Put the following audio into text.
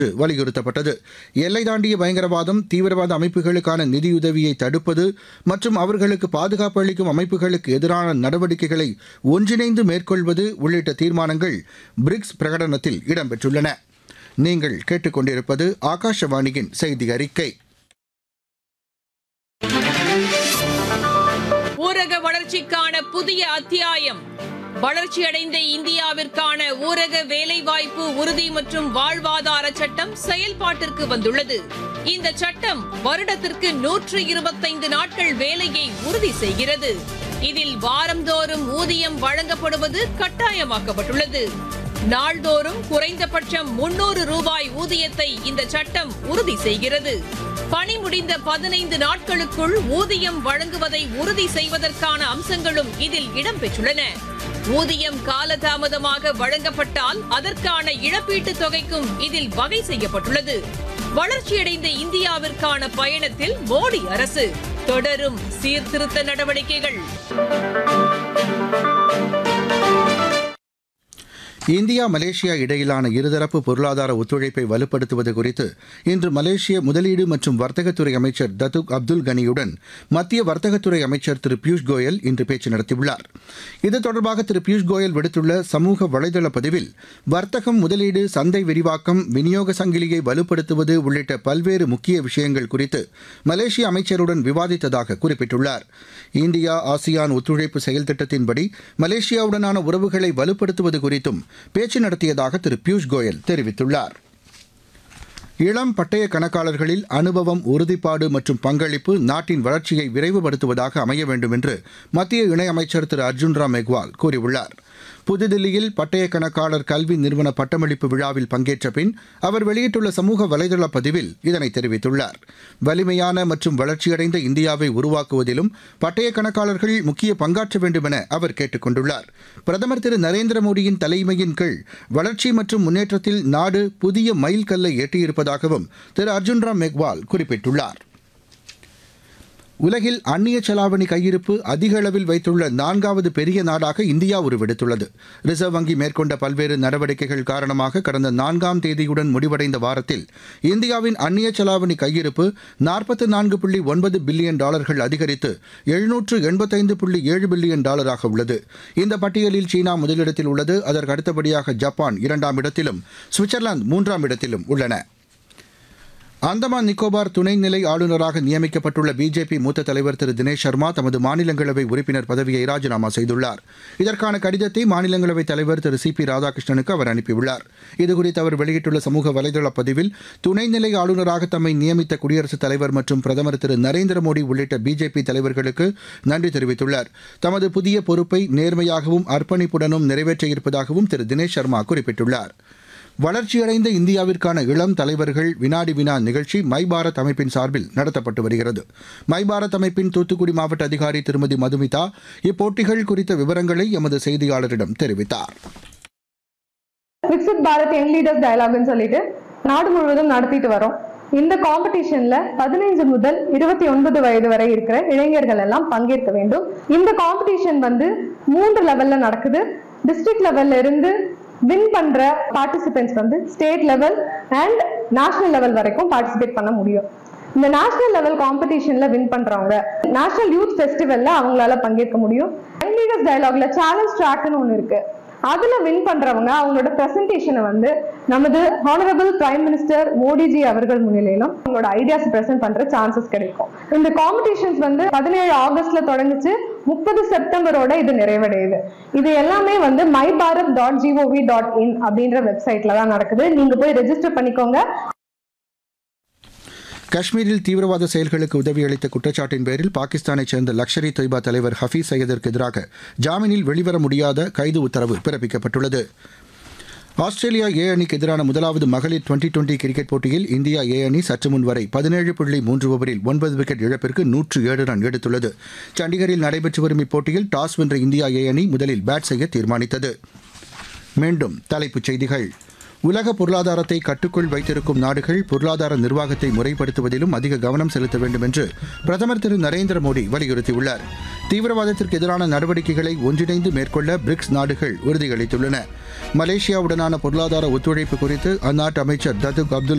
வலியுறுத்தப்பட்டது எல்லை தாண்டிய பயங்கரவாதம் தீவிரவாத அமைப்புகளுக்கான நிதியுதவியை தடுப்பது மற்றும் அவர்களுக்கு பாதுகாப்பு அளிக்கும் அமைப்புகளுக்கு எதிரான நடவடிக்கைகளை ஒன்றிணைந்து மேற்கொள்வது உள்ளிட்ட தீர்மானங்கள் பிரிக்ஸ் பிரகடனத்தில் இடம்பெற்றுள்ளன நீங்கள் கேட்டுக்கொண்டிருப்பது ஆகாஷவாணியின் செய்தி அறிக்கை ஊரக வளர்ச்சிக்கான புதிய அத்தியாயம் வளர்ச்சியடைந்த இந்தியாவிற்கான ஊரக வேலைவாய்ப்பு உறுதி மற்றும் வாழ்வாதார சட்டம் செயல்பாட்டிற்கு வந்துள்ளது இந்த சட்டம் வருடத்திற்கு நூற்று இருபத்தைந்து நாட்கள் வேலையை உறுதி செய்கிறது இதில் வாரந்தோறும் ஊதியம் வழங்கப்படுவது கட்டாயமாக்கப்பட்டுள்ளது நாள்தோறும் குறைந்தபட்சம் முன்னூறு ரூபாய் ஊதியத்தை இந்த சட்டம் உறுதி செய்கிறது பணி முடிந்த பதினைந்து நாட்களுக்குள் ஊதியம் வழங்குவதை உறுதி செய்வதற்கான அம்சங்களும் இதில் இடம்பெற்றுள்ளன ஊதியம் காலதாமதமாக வழங்கப்பட்டால் அதற்கான இழப்பீட்டுத் தொகைக்கும் இதில் வகை செய்யப்பட்டுள்ளது வளர்ச்சியடைந்த இந்தியாவிற்கான பயணத்தில் மோடி அரசு தொடரும் சீர்திருத்த நடவடிக்கைகள் இந்தியா மலேசியா இடையிலான இருதரப்பு பொருளாதார ஒத்துழைப்பை வலுப்படுத்துவது குறித்து இன்று மலேசிய முதலீடு மற்றும் வர்த்தகத்துறை அமைச்சர் தத்துக் அப்துல் கனியுடன் மத்திய வர்த்தகத்துறை அமைச்சர் திரு பியூஷ் கோயல் இன்று பேச்சு நடத்தியுள்ளார் இது தொடர்பாக திரு பியூஷ் கோயல் விடுத்துள்ள சமூக வலைதள பதிவில் வர்த்தகம் முதலீடு சந்தை விரிவாக்கம் விநியோக சங்கிலியை வலுப்படுத்துவது உள்ளிட்ட பல்வேறு முக்கிய விஷயங்கள் குறித்து மலேசிய அமைச்சருடன் விவாதித்ததாக குறிப்பிட்டுள்ளார் இந்தியா ஆசியான் ஒத்துழைப்பு செயல் திட்டத்தின்படி மலேசியாவுடனான உறவுகளை வலுப்படுத்துவது குறித்தும் பேச்சு நடத்தியதாக திரு பியூஷ் கோயல் தெரிவித்துள்ளார் இளம் பட்டய கணக்காளர்களில் அனுபவம் உறுதிப்பாடு மற்றும் பங்களிப்பு நாட்டின் வளர்ச்சியை விரைவுபடுத்துவதாக அமைய வேண்டும் என்று மத்திய இணையமைச்சர் திரு அர்ஜுன் ராம் மெக்வால் கூறியுள்ளார் புதுதில்லியில் பட்டய கணக்காளர் கல்வி நிறுவன பட்டமளிப்பு விழாவில் பங்கேற்ற பின் அவர் வெளியிட்டுள்ள சமூக வலைதள பதிவில் இதனை தெரிவித்துள்ளார் வலிமையான மற்றும் வளர்ச்சியடைந்த இந்தியாவை உருவாக்குவதிலும் பட்டய கணக்காளர்கள் முக்கிய பங்காற்ற வேண்டும் என அவர் கேட்டுக் கொண்டுள்ளார் பிரதமர் திரு நரேந்திர மோடியின் தலைமையின் கீழ் வளர்ச்சி மற்றும் முன்னேற்றத்தில் நாடு புதிய மைல்கல்லை எட்டியிருப்பதாகவும் திரு அர்ஜுன் ராம் மெக்வால் குறிப்பிட்டுள்ளார் உலகில் அந்நிய செலாவணி கையிருப்பு அதிக அளவில் வைத்துள்ள நான்காவது பெரிய நாடாக இந்தியா உருவெடுத்துள்ளது ரிசர்வ் வங்கி மேற்கொண்ட பல்வேறு நடவடிக்கைகள் காரணமாக கடந்த நான்காம் தேதியுடன் முடிவடைந்த வாரத்தில் இந்தியாவின் அந்நிய செலாவணி கையிருப்பு நாற்பத்து நான்கு புள்ளி ஒன்பது பில்லியன் டாலர்கள் அதிகரித்து எழுநூற்று எண்பத்தைந்து புள்ளி ஏழு பில்லியன் டாலராக உள்ளது இந்த பட்டியலில் சீனா முதலிடத்தில் உள்ளது அதற்கு அடுத்தபடியாக ஜப்பான் இரண்டாம் இடத்திலும் சுவிட்சர்லாந்து மூன்றாம் இடத்திலும் உள்ளன அந்தமான் நிக்கோபார் துணைநிலை ஆளுநராக நியமிக்கப்பட்டுள்ள பிஜேபி மூத்த தலைவர் திரு தினேஷ் சர்மா தமது மாநிலங்களவை உறுப்பினர் பதவியை ராஜினாமா செய்துள்ளார் இதற்கான கடிதத்தை மாநிலங்களவைத் தலைவர் திரு சி பி ராதாகிருஷ்ணனுக்கு அவர் அனுப்பியுள்ளார் இதுகுறித்து அவர் வெளியிட்டுள்ள சமூக வலைதள பதிவில் துணைநிலை ஆளுநராக தம்மை நியமித்த குடியரசுத் தலைவர் மற்றும் பிரதமர் திரு நரேந்திர மோடி உள்ளிட்ட பிஜேபி தலைவர்களுக்கு நன்றி தெரிவித்துள்ளார் தமது புதிய பொறுப்பை நேர்மையாகவும் அர்ப்பணிப்புடனும் நிறைவேற்ற இருப்பதாகவும் திரு தினேஷ் சர்மா குறிப்பிட்டுள்ளார் வளர்ச்சியடைந்த இந்தியாவிற்கான இளம் தலைவர்கள் வினாடி வினா நிகழ்ச்சி மை பாரத் அமைப்பின் சார்பில் நடத்தப்பட்டு வருகிறது மை பாரத் அமைப்பின் தூத்துக்குடி மாவட்ட அதிகாரி திருமதி மதுமிதா இப்போட்டிகள் குறித்த விவரங்களை எமது செய்தியாளரிடம் தெரிவித்தார் விக்சித் பாரத் யங் லீடர்ஸ் டயலாக்னு சொல்லிட்டு நாடு முழுவதும் நடத்திட்டு வரோம் இந்த காம்படிஷன்ல பதினைஞ்சு முதல் இருபத்தி ஒன்பது வயது வரை இருக்கிற இளைஞர்கள் எல்லாம் பங்கேற்க வேண்டும் இந்த காம்படிஷன் வந்து மூன்று லெவல்ல நடக்குது டிஸ்ட்ரிக்ட் லெவல்ல இருந்து வின் பண்ற பார்ட்டிசிபென்ட்ஸ் வந்து state level and national level வரைக்கும் பார்ட்டிசிபேட் பண்ண முடியும் இந்த நேஷனல் லெவல் காம்படிஷன்ல வின் பண்றவங்க நேஷனல் யூத் ஃபெஸ்டிவல்ல அவங்களால பங்கேற்க முடியும் யங் லீடர்ஸ் டயலாக்ல சேலஞ்ச் ட்ராக்னு ஒன்று இருக்கு அதுல வின் பண்றவங்க அவங்களோட பிரசன்டேஷனை வந்து நமது ஹானரபிள் பிரைம் மினிஸ்டர் மோடிஜி அவர்கள் முன்னிலையிலும் அவங்களோட ஐடியாஸ் பிரசன்ட் பண்ற சான்சஸ் கிடைக்கும் இந்த காம்படிஷன்ஸ் வந்து பதினேழு ஆகஸ்ட்ல தொடங்குச்சு முப்பது செப்டம்பரோட இது நிறைவடையுது இது எல்லாமே வந்து my Bharat dot gov dot in அப்படின்ற வெப்சைட்ல தான் நடக்குது நீங்க போய் ரெஜிஸ்டர் பண்ணிக்கோங்க காஷ்மீரில் தீவிரவாத செயல்களுக்கு உதவியளித்த குற்றச்சாட்டின் பேரில் பாகிஸ்தானைச் சேர்ந்த லக்ஷர் இ தொய்பா தலைவர் ஹஃபீஸ் சையதிற்கு எதிராக ஜாமீனில் வெளிவர முடியாத கைது உத்தரவு பிறப்பிக்கப்பட்டுள்ளது ஆஸ்திரேலியா ஏ அணிக்கு எதிரான முதலாவது மகளிர் டுவெண்டி டுவெண்டி கிரிக்கெட் போட்டியில் இந்தியா ஏ அணி சற்று முன் வரை பதினேழு புள்ளி மூன்று ஓவரில் ஒன்பது விக்கெட் இழப்பிற்கு நூற்று ஏழு ரன் எடுத்துள்ளது சண்டிகரில் நடைபெற்று வரும் இப்போட்டியில் டாஸ் வென்ற இந்தியா ஏ அணி முதலில் பேட் செய்ய தீர்மானித்தது மீண்டும் தலைப்புச் செய்திகள் உலக பொருளாதாரத்தை கட்டுக்குள் வைத்திருக்கும் நாடுகள் பொருளாதார நிர்வாகத்தை முறைப்படுத்துவதிலும் அதிக கவனம் செலுத்த வேண்டும் என்று பிரதமர் திரு நரேந்திர மோடி வலியுறுத்தியுள்ளார் தீவிரவாதத்திற்கு எதிரான நடவடிக்கைகளை ஒன்றிணைந்து மேற்கொள்ள பிரிக்ஸ் நாடுகள் உறுதியளித்துள்ளன மலேசியாவுடனான பொருளாதார ஒத்துழைப்பு குறித்து அந்நாட்டு அமைச்சர் ததுக் அப்துல்